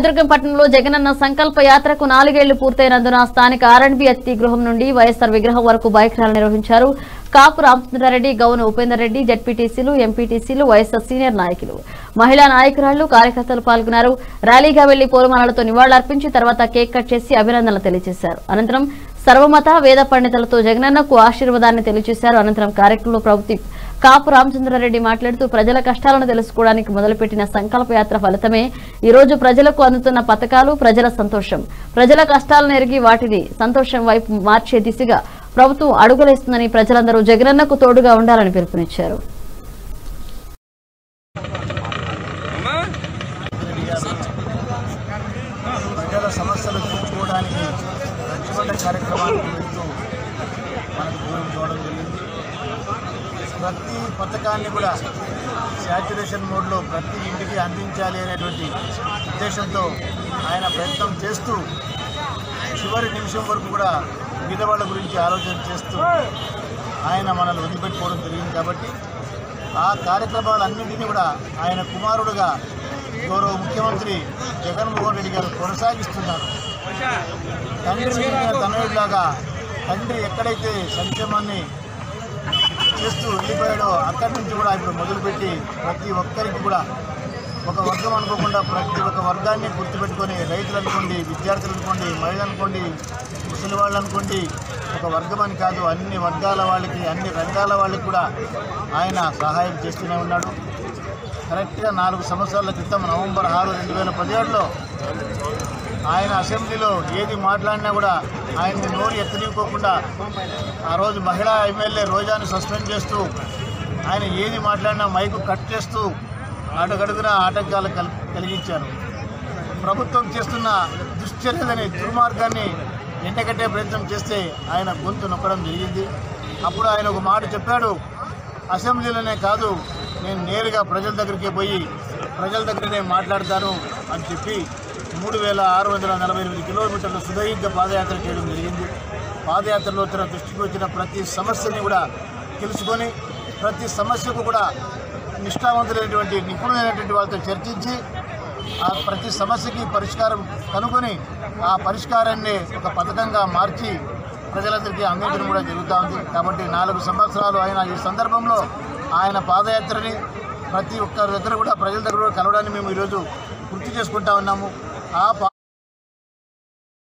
రామదుర్గం పట్టణంలో జగనన్న సంకల్ప యాత్రకు నాలుగేళ్లు పూర్తయినందున స్థానిక ఆర్ఎండ్బి అతిథి గృహం నుండి వైఎస్ఆర్ విగ్రహం వరకు బైక్ ర్యాలీ నిర్వహించారు కాపు రామచంద్రారెడ్డి గౌను ఉపేందర్ రెడ్డి జడ్పీటీసీలు ఎంపీటీసీలు వైఎస్ఆర్ సీనియర్ నాయకులు మహిళా నాయకురాళ్లు కార్యకర్తలు పాల్గొన్నారు ర్యాలీగా వెళ్లి పూలమాలలతో నివాళులర్పించి తర్వాత కేక్ కట్ చేసి అభినందనలు తెలియజేశారు అనంతరం సర్వమత వేద పండితులతో జగనన్నకు ఆశీర్వాదాన్ని తెలియజేశారు అనంతరం కార్యక్రమంలో ప్రభుత్వ కాపు రామచంద్రారెడ్డి మాట్లాడుతూ ప్రజల కష్టాలను తెలుసుకోవడానికి మొదలుపెట్టిన సంకల్ప యాత్ర ఫలితమే ఈ రోజు ప్రజలకు అందుతున్న పథకాలు ప్రజల సంతోషం ప్రజల కష్టాలను ఎరిగి వాటిని సంతోషం వైపు మార్చే దిశగా ప్రభుత్వం అడుగులేస్తుందని ప్రజలందరూ జగనన్నకు తోడుగా ఉండాలని పిలుపునిచ్చారు ప్రజల సమస్యలు తీర్చుకోవడానికి రచ్చబండ కార్యక్రమానికి వెళ్తూ మనకు దూరం చూడడం జరిగింది ప్రతి పథకాన్ని కూడా శాచ్యురేషన్ మోడ్లో ప్రతి ఇంటికి అందించాలి అనేటువంటి ఉద్దేశంతో ఆయన ప్రయత్నం చేస్తూ చివరి నిమిషం వరకు కూడా బీదవాళ్ళ గురించి ఆలోచన చేస్తూ ఆయన మనల్ని వదిలిపెట్టుకోవడం జరిగింది కాబట్టి ఆ కార్యక్రమాలన్నింటినీ కూడా ఆయన కుమారుడుగా గౌరవ ముఖ్యమంత్రి జగన్మోహన్ రెడ్డి గారు కొనసాగిస్తున్నారు తండ్రి మిగిలిన తనయుడిలాగా తండ్రి ఎక్కడైతే సంక్షేమాన్ని చేస్తూ వెళ్ళిపోయాడో అక్కడి నుంచి కూడా ఇప్పుడు మొదలుపెట్టి ప్రతి ఒక్కరికి కూడా ఒక వర్గం అనుకోకుండా ప్రతి ఒక్క వర్గాన్ని గుర్తుపెట్టుకొని రైతులు అనుకోండి విద్యార్థులు అనుకోండి మహిళలు అనుకోండి ముసలి వాళ్ళు అనుకోండి ఒక వర్గం అని కాదు అన్ని వర్గాల వాళ్ళకి అన్ని రంగాల వాళ్ళకి కూడా ఆయన సహాయం చేస్తూనే ఉన్నాడు కరెక్ట్గా నాలుగు సంవత్సరాల క్రితం నవంబర్ ఆరు రెండు వేల పదిహేడులో ఆయన అసెంబ్లీలో ఏది మాట్లాడినా కూడా ఆయన్ని నోరు ఎత్తనివ్వకోకుండా ఆ రోజు మహిళా ఎమ్మెల్యే రోజాని సస్పెండ్ చేస్తూ ఆయన ఏది మాట్లాడినా మైకు కట్ చేస్తూ అడుగడుగున ఆటంకాలు కల్ కలిగించారు ప్రభుత్వం చేస్తున్న దుశ్చర్యలని దుర్మార్గాన్ని ఎండగట్టే ప్రయత్నం చేస్తే ఆయన గొంతు నొక్కడం జరిగింది అప్పుడు ఆయన ఒక మాట చెప్పాడు అసెంబ్లీలోనే కాదు నేను నేరుగా ప్రజల దగ్గరికి పోయి ప్రజల దగ్గరనే మాట్లాడతాను అని చెప్పి మూడు వేల ఆరు వందల నలభై ఎనిమిది కిలోమీటర్ల సుదీర్ఘ పాదయాత్ర చేయడం జరిగింది పాదయాత్రలో తన దృష్టికి వచ్చిన ప్రతి సమస్యని కూడా తెలుసుకొని ప్రతి సమస్యకు కూడా నిష్ఠావంతులైనటువంటి నిపుణులైనటువంటి వాళ్ళతో చర్చించి ఆ ప్రతి సమస్యకి పరిష్కారం కనుగొని ఆ పరిష్కారాన్ని ఒక పథకంగా మార్చి ప్రజలందరికీ అందించడం కూడా జరుగుతూ ఉంది కాబట్టి నాలుగు సంవత్సరాలు ఆయన ఈ సందర్భంలో ఆయన పాదయాత్రని ప్రతి ఒక్కరి దగ్గర కూడా ప్రజల దగ్గర కూడా కలవడాన్ని మేము ఈరోజు గుర్తు చేసుకుంటా ఉన్నాము ఆ పా-